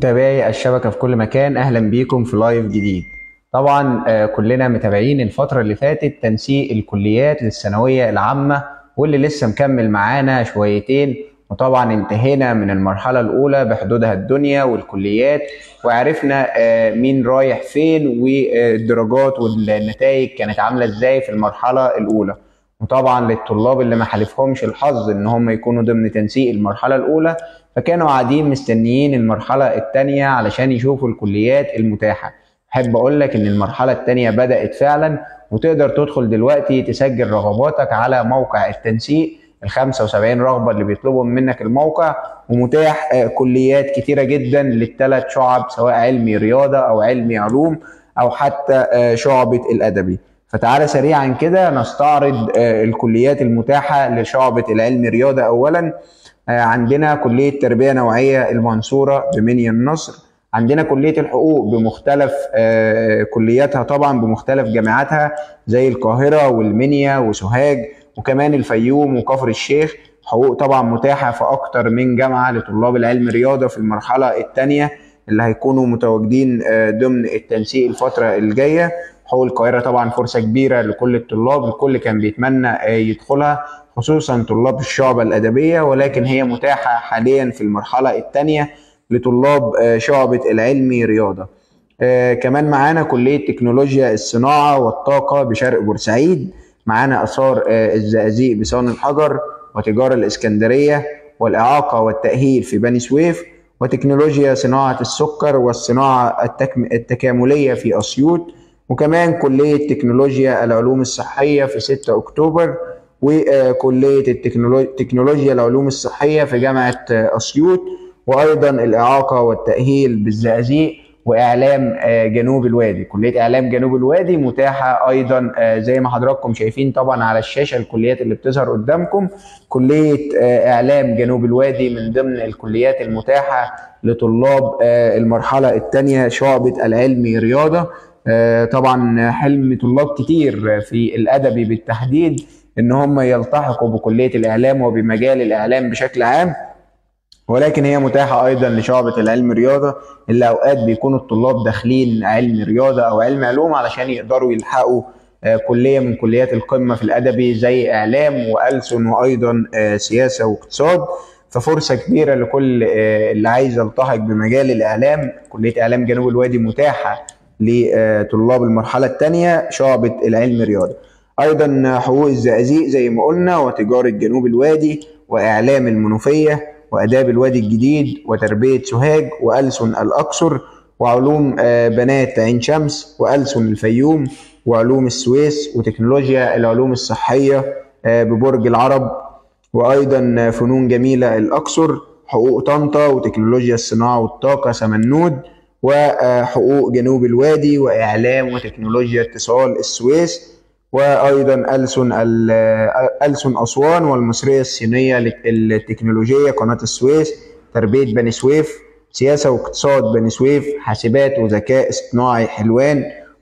متابعي الشبكة في كل مكان أهلا بيكم في لايف جديد طبعا آه، كلنا متابعين الفترة اللي فاتت تنسيق الكليات للثانوية العامة واللي لسه مكمل معانا شويتين وطبعا انتهينا من المرحلة الأولى بحدودها الدنيا والكليات وعرفنا آه، مين رايح فين والدرجات والنتائج كانت عاملة ازاي في المرحلة الأولى وطبعا للطلاب اللي ما حالفهمش الحظ ان هم يكونوا ضمن تنسيق المرحله الاولى فكانوا قاعدين مستنيين المرحله الثانيه علشان يشوفوا الكليات المتاحه احب اقول لك ان المرحله الثانيه بدات فعلا وتقدر تدخل دلوقتي تسجل رغباتك على موقع التنسيق ال 75 رغبه اللي بيطلبهم منك الموقع ومتاح آه، كليات كتيره جدا للثلاث شعب سواء علمي رياضه او علمي علوم او حتى آه، شعبه الادبي فتعالى سريعا كده نستعرض آه، الكليات المتاحة لشعبة العلم رياضة أولا آه، عندنا كلية تربية نوعية المنصورة بمنيا النصر عندنا كلية الحقوق بمختلف آه، كلياتها طبعا بمختلف جامعاتها زي القاهرة والمنيا وسوهاج وكمان الفيوم وكفر الشيخ حقوق طبعا متاحة في أكتر من جامعة لطلاب العلم رياضة في المرحلة الثانية اللي هيكونوا متواجدين آه، ضمن التنسيق الفترة الجاية حقوق القاهرة طبعا فرصة كبيرة لكل الطلاب الكل كان بيتمنى آه، يدخلها خصوصا طلاب الشعبة الأدبية ولكن هي متاحة حاليا في المرحلة الثانية لطلاب آه، شعبة العلمي رياضة آه، كمان معانا كلية تكنولوجيا الصناعة والطاقة بشرق بورسعيد معانا آثار آه، الزقازيق بصان الحجر وتجارة الإسكندرية والإعاقة والتأهيل في بني سويف وتكنولوجيا صناعة السكر والصناعة التكم- التكاملية في أسيوط وكمان كلية تكنولوجيا العلوم الصحية في 6 أكتوبر وكلية التكنولو- تكنولوجيا العلوم الصحية في جامعة آه، أسيوط وأيضا الإعاقة والتأهيل بالزقازيق وإعلام آه، جنوب الوادي كلية إعلام جنوب الوادي متاحة أيضا آه، زي ما حضراتكم شايفين طبعا على الشاشة الكليات اللي بتظهر قدامكم كلية آه، إعلام جنوب الوادي من ضمن الكليات المتاحة لطلاب آه، المرحلة الثانية شعبة العلمي رياضة آه، طبعا حلم طلاب كتير في الأدبي بالتحديد إن هم يلتحقوا بكلية الإعلام وبمجال الإعلام بشكل عام ولكن هي متاحة أيضا لشعبة العلم رياضة اللي أوقات بيكونوا الطلاب داخلين علم رياضة أو علم علوم علشان يقدروا يلحقوا آه، كلية من كليات القمة في الأدبي زي إعلام وألسن وأيضا آه، سياسة واقتصاد ففرصة كبيرة لكل آه، اللي عايز يلتحق بمجال الإعلام كلية إعلام جنوب الوادي متاحة لطلاب المرحلة الثانية شعبة العلم رياضة أيضا حقوق الزقازيق زي ما قلنا وتجارة جنوب الوادي وإعلام المنوفية وآداب الوادي الجديد وتربية سوهاج وألسن الأقصر وعلوم آه، بنات عين شمس وألسن الفيوم وعلوم السويس وتكنولوجيا العلوم الصحية آه، ببرج العرب وأيضا فنون جميلة الأقصر حقوق طنطا وتكنولوجيا الصناعة والطاقة سمنود وحقوق جنوب الوادي وإعلام وتكنولوجيا اتصال السويس وأيضا ألسن ال- ألسن أسوان والمصرية الصينية للتكنولوجية قناة السويس تربية بني سويف سياسة واقتصاد بني سويف حاسبات وذكاء اصطناعي حلوان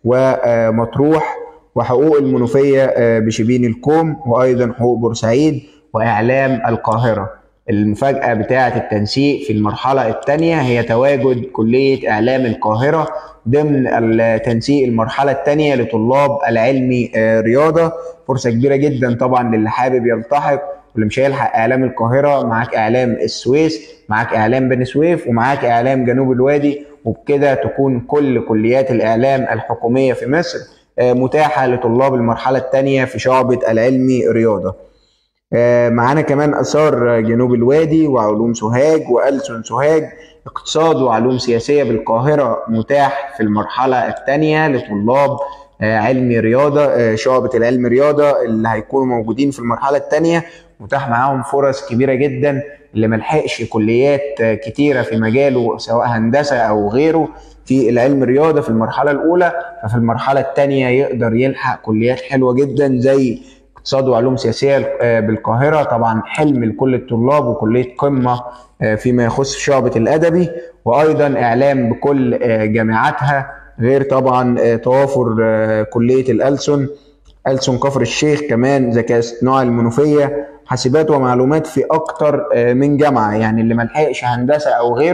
ومطروح وحقوق المنوفية آه، بشبين الكوم وأيضا حقوق بورسعيد وإعلام القاهرة المفاجأة بتاعة التنسيق في المرحلة الثانية هي تواجد كلية إعلام القاهرة ضمن التنسيق المرحلة الثانية لطلاب العلمي آه، رياضة فرصة كبيرة جدا طبعا للي حابب يلتحق واللي مش هيلحق إعلام القاهرة معاك إعلام السويس معاك إعلام بني سويف ومعاك إعلام جنوب الوادي وبكده تكون كل كليات الإعلام الحكومية في مصر آه، متاحة لطلاب المرحلة الثانية في شعبة العلمي رياضة آه، معانا كمان آثار جنوب الوادي وعلوم سوهاج وألسن سوهاج اقتصاد وعلوم سياسية بالقاهرة متاح في المرحلة الثانية لطلاب آه، علمي رياضة آه، شعبة العلم رياضة اللي هيكونوا موجودين في المرحلة الثانية متاح معاهم فرص كبيرة جدا اللي ملحقش كليات آه، كتيرة في مجاله سواء هندسة أو غيره في العلم الرياضة في المرحلة الأولى ففي المرحلة الثانية يقدر يلحق كليات حلوة جدا زي اقتصاد وعلوم سياسية آه، بالقاهرة طبعا حلم لكل الطلاب وكلية قمة آه، فيما يخص شعبة الأدبي وأيضا إعلام بكل آه، جامعاتها غير طبعا آه، توافر آه، كلية الألسن ألسن كفر الشيخ كمان ذكاء اصطناعي المنوفية حاسبات ومعلومات في أكتر آه، من جامعة يعني اللي ملحقش هندسة أو غيره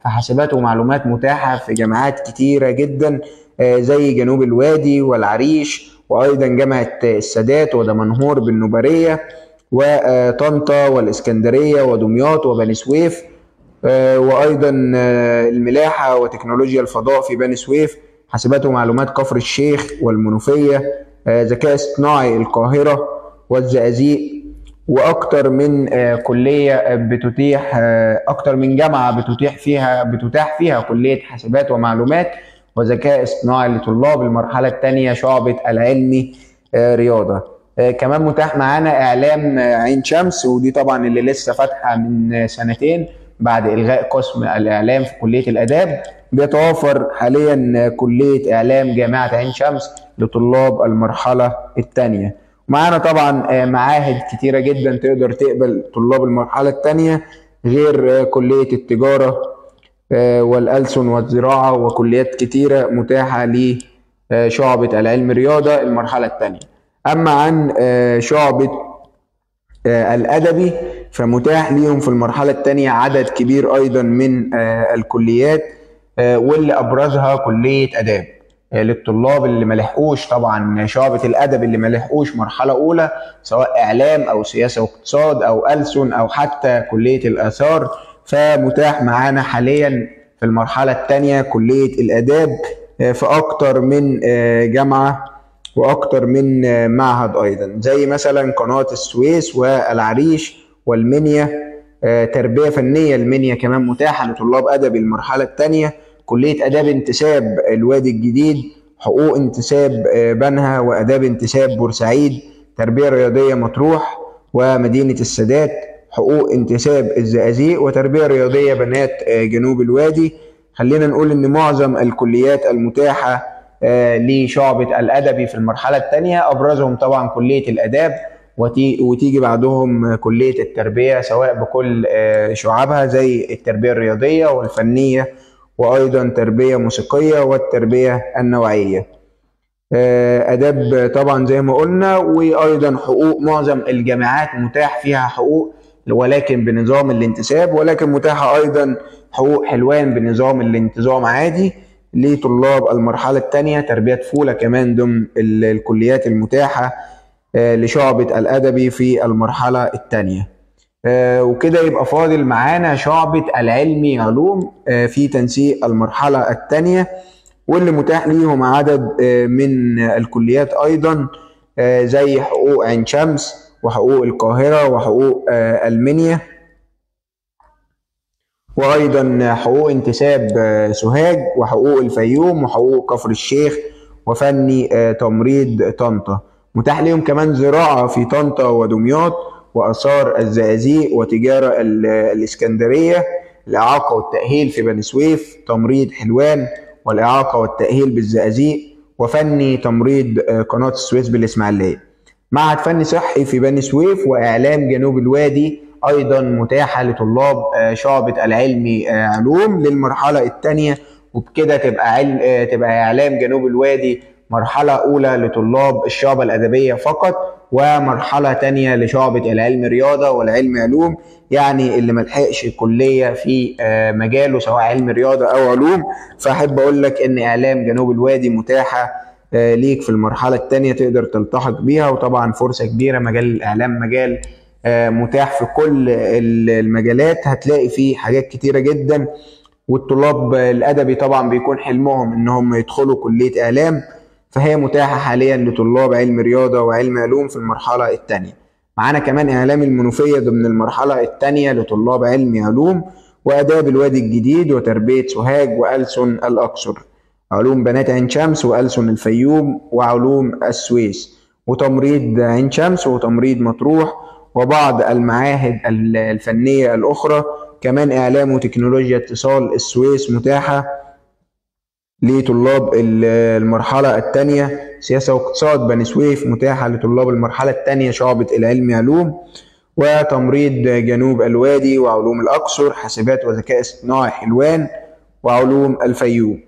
فحاسبات ومعلومات متاحة في جامعات كتيرة جدا آه، زي جنوب الوادي والعريش وأيضا جامعة السادات ودمنهور بالنوبرية وطنطا والإسكندرية ودمياط وبني سويف آه، وأيضا آه، الملاحة وتكنولوجيا الفضاء في بني سويف حاسبات ومعلومات كفر الشيخ والمنوفية ذكاء اصطناعي القاهرة والزقازيق واكتر من كليه بتتيح اكتر من جامعه بتتيح فيها بتتاح فيها كليه حاسبات ومعلومات وذكاء اصطناعي لطلاب المرحله الثانيه شعبه العلمي رياضه كمان متاح معانا اعلام عين شمس ودي طبعا اللي لسه فاتحه من سنتين بعد الغاء قسم الاعلام في كليه الاداب بيتوافر حاليا كليه اعلام جامعه عين شمس لطلاب المرحله الثانيه معانا طبعا معاهد كتيره جدا تقدر تقبل طلاب المرحله الثانيه غير كليه التجاره والألسن والزراعه وكليات كتيره متاحه لشعبه العلم الرياضه المرحله الثانيه اما عن شعبه الادبي فمتاح ليهم في المرحله الثانيه عدد كبير ايضا من الكليات واللي ابرزها كليه اداب للطلاب اللي ما لحقوش طبعا شعبة الأدب اللي ما لحقوش مرحلة أولى سواء إعلام أو سياسة واقتصاد أو ألسن أو حتى كلية الآثار فمتاح معانا حاليا في المرحلة الثانية كلية الآداب في أكتر من جامعة وأكتر من معهد أيضا زي مثلا قناة السويس والعريش والمنيا تربية فنية المنيا كمان متاحة لطلاب أدب المرحلة الثانية كلية آداب انتساب الوادي الجديد حقوق انتساب بنها وآداب انتساب بورسعيد تربية رياضية مطروح ومدينة السادات حقوق انتساب الزقازيق وتربية رياضية بنات جنوب الوادي خلينا نقول ان معظم الكليات المتاحة لشعبة الأدبي في المرحلة الثانية أبرزهم طبعا كلية الآداب وتيجي بعدهم كلية التربية سواء بكل شعابها زي التربية الرياضية والفنية وايضا تربيه موسيقيه والتربيه النوعيه اداب طبعا زي ما قلنا وايضا حقوق معظم الجامعات متاح فيها حقوق ولكن بنظام الانتساب ولكن متاحه ايضا حقوق حلوان بنظام الانتظام عادي لطلاب المرحله الثانيه تربيه طفوله كمان ضمن الكليات المتاحه لشعبه الادبي في المرحله الثانيه آه وكده يبقى فاضل معانا شعبة العلمي علوم آه في تنسيق المرحلة الثانية واللي متاح ليهم عدد آه من الكليات أيضا زي حقوق عين شمس وحقوق القاهرة وحقوق المنيا وأيضا حقوق انتساب سوهاج وحقوق الفيوم وحقوق كفر الشيخ وفني تمريض طنطا متاح ليهم كمان زراعة في طنطا ودمياط وآثار الزقازيق وتجارة الإسكندرية الإعاقة والتأهيل في بني سويف تمريض حلوان والإعاقة والتأهيل بالزقازيق وفني تمريض قناة السويس بالإسماعيلية معهد فني صحي في بني سويف وإعلام جنوب الوادي أيضا متاحة لطلاب شعبة العلمي علوم للمرحلة الثانية وبكده تبقى علم تبقى إعلام جنوب الوادي مرحلة أولى لطلاب الشعبة الأدبية فقط ومرحلة تانية لشعبة العلم رياضة والعلم علوم يعني اللي ملحقش كلية في مجاله سواء علم رياضة أو علوم فأحب أقول لك إن إعلام جنوب الوادي متاحة ليك في المرحلة التانية تقدر تلتحق بيها وطبعا فرصة كبيرة مجال الإعلام مجال متاح في كل المجالات هتلاقي فيه حاجات كتيرة جدا والطلاب الأدبي طبعا بيكون حلمهم إنهم يدخلوا كلية إعلام فهي متاحة حاليا لطلاب علم رياضة وعلم علوم في المرحلة الثانية معانا كمان إعلام المنوفية ضمن المرحلة الثانية لطلاب علم علوم وآداب الوادي الجديد وتربية سوهاج وألسن الأقصر علوم بنات عين شمس وألسن الفيوم وعلوم السويس وتمريض عين شمس وتمريض مطروح وبعض المعاهد الفنية الأخرى كمان إعلام وتكنولوجيا اتصال السويس متاحة لطلاب المرحلة الثانية سياسة واقتصاد بني سويف متاحة لطلاب المرحلة الثانية شعبة العلم علوم وتمريض جنوب الوادي وعلوم الأقصر حاسبات وذكاء اصطناعي حلوان وعلوم الفيوم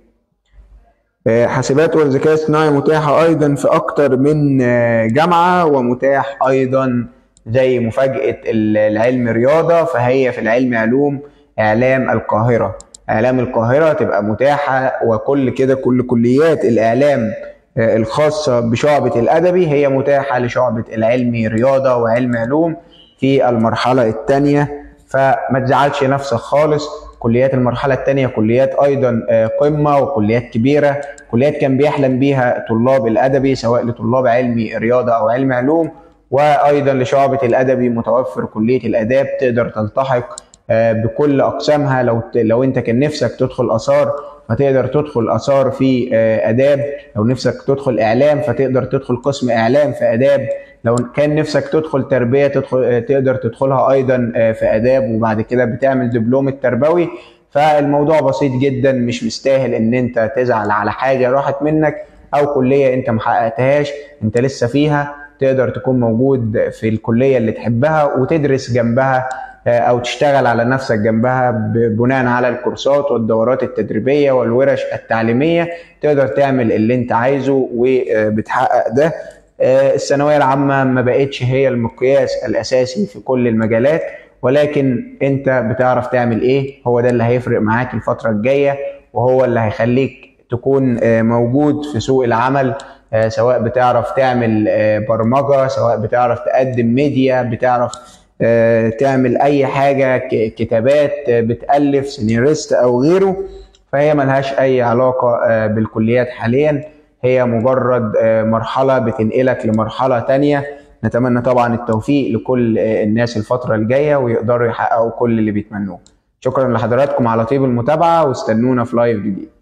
حاسبات والذكاء الاصطناعي متاحة أيضا في أكتر من جامعة ومتاح أيضا زي مفاجأة العلم رياضة فهي في العلم علوم إعلام القاهرة اعلام القاهره تبقى متاحه وكل كده كل كليات الاعلام آه، الخاصه بشعبه الادبي هي متاحه لشعبه العلمي رياضه وعلم علوم في المرحله الثانيه فما تزعلش نفسك خالص كليات المرحله الثانيه كليات ايضا آه، قمه وكليات كبيره كليات كان بيحلم بيها طلاب الادبي سواء لطلاب علمي رياضه او علم علوم وايضا لشعبه الادبي متوفر كليه الاداب تقدر تلتحق آه، بكل اقسامها لو لو انت كان نفسك تدخل اثار فتقدر تدخل اثار في آه، اداب لو نفسك تدخل اعلام فتقدر تدخل قسم اعلام في اداب لو كان نفسك تدخل تربيه تدخل آه، تقدر تدخلها ايضا في اداب وبعد كده بتعمل دبلوم التربوي فالموضوع بسيط جدا مش مستاهل ان انت تزعل على حاجه راحت منك او كليه انت محققتهاش انت لسه فيها تقدر تكون موجود في الكليه اللي تحبها وتدرس جنبها آه، او تشتغل على نفسك جنبها بناء على الكورسات والدورات التدريبيه والورش التعليميه تقدر تعمل اللي انت عايزه وبتحقق ده آه، الثانويه العامه ما بقتش هي المقياس الاساسي في كل المجالات ولكن انت بتعرف تعمل ايه هو ده اللي هيفرق معاك الفتره الجايه وهو اللي هيخليك تكون آه، موجود في سوق العمل سواء بتعرف تعمل برمجه سواء بتعرف تقدم ميديا بتعرف آه، تعمل اي حاجه كتابات آه، بتالف سينيورست او غيره فهي ملهاش اي علاقه آه، بالكليات حاليا هي مجرد مرحله بتنقلك لمرحله تانية نتمنى طبعا التوفيق لكل الناس الفتره الجايه ويقدروا يحققوا كل اللي بيتمنوه شكرا لحضراتكم على طيب المتابعه واستنونا في لايف جديد